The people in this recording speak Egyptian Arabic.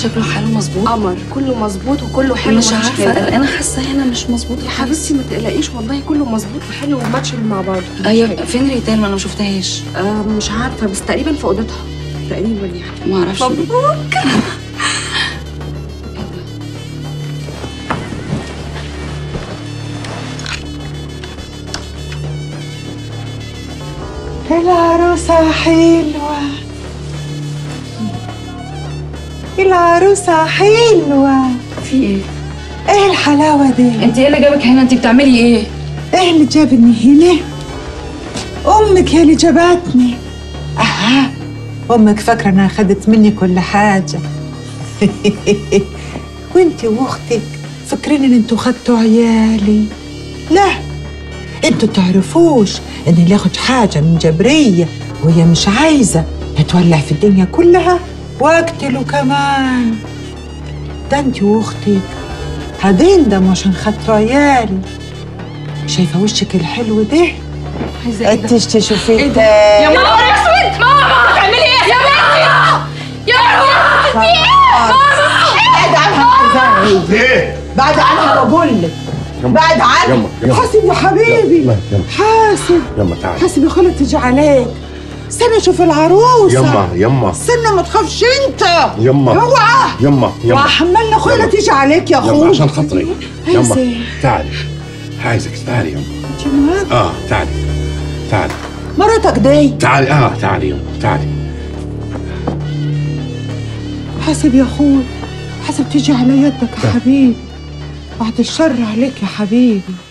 شكله حاله مظبوط قمر كله مظبوط وكله حلو مش ومفيش عارفه فرق. انا حاسه هنا مش مظبوط يا حبيبتي ما تقلقيش والله كله مظبوط وحلو وماتش مع بعض ايوه فين ريتال ما انا ما شفتهاش آه مش عارفه بس تقريبا في اوضتها تقريبا يعني ما اعرفش مبروك العروسة حلوة العروسة حلوة في ايه ايه الحلاوة دي؟ انت ايه اللي جابك هنا انت بتعملي ايه ايه اللي جابني هنا؟ امك هي اللي جابتني اها امك فاكرة انها خدت مني كل حاجة وانت واختك فاكرين ان انتوا خدتوا عيالي لا انتوا تعرفوش ان اللي ياخد حاجة من جبرية وهي مش عايزة هتولع في الدنيا كلها واقتله كمان ده انت واختك هتندموا عشان خدتوا عيالي شايفة وشك الحلو ده؟ عايزه ايه ده؟ انتش تشوفيه إيه ده؟ تاني. يا نهار اسود ماما بتعملي ايه يا بنتي يا بنتي بعد عنها زي ايه بعد عنها بقول لك يما. بعد عنها يما، يما. حاسب يا حبيبي يلا يلا حاسب يما تعالي حاسب يا خالد تيجي عليك استنى اشوف العروسه يما يما استنى ما تخافش انت يما اوعى يما يما وحملنا اخويا يلا. تيجي عليك يا يما اخويا عشان خاطري عايزة يما ايه؟ تعالي عايزك تعالي يما انت معاك اه تعالي تعالي مراتك دي تعالي اه تعالي يما تعالي حاسب يا اخوي حاسب تيجي على يدك يا حبيبي بعد الشر عليك يا حبيبي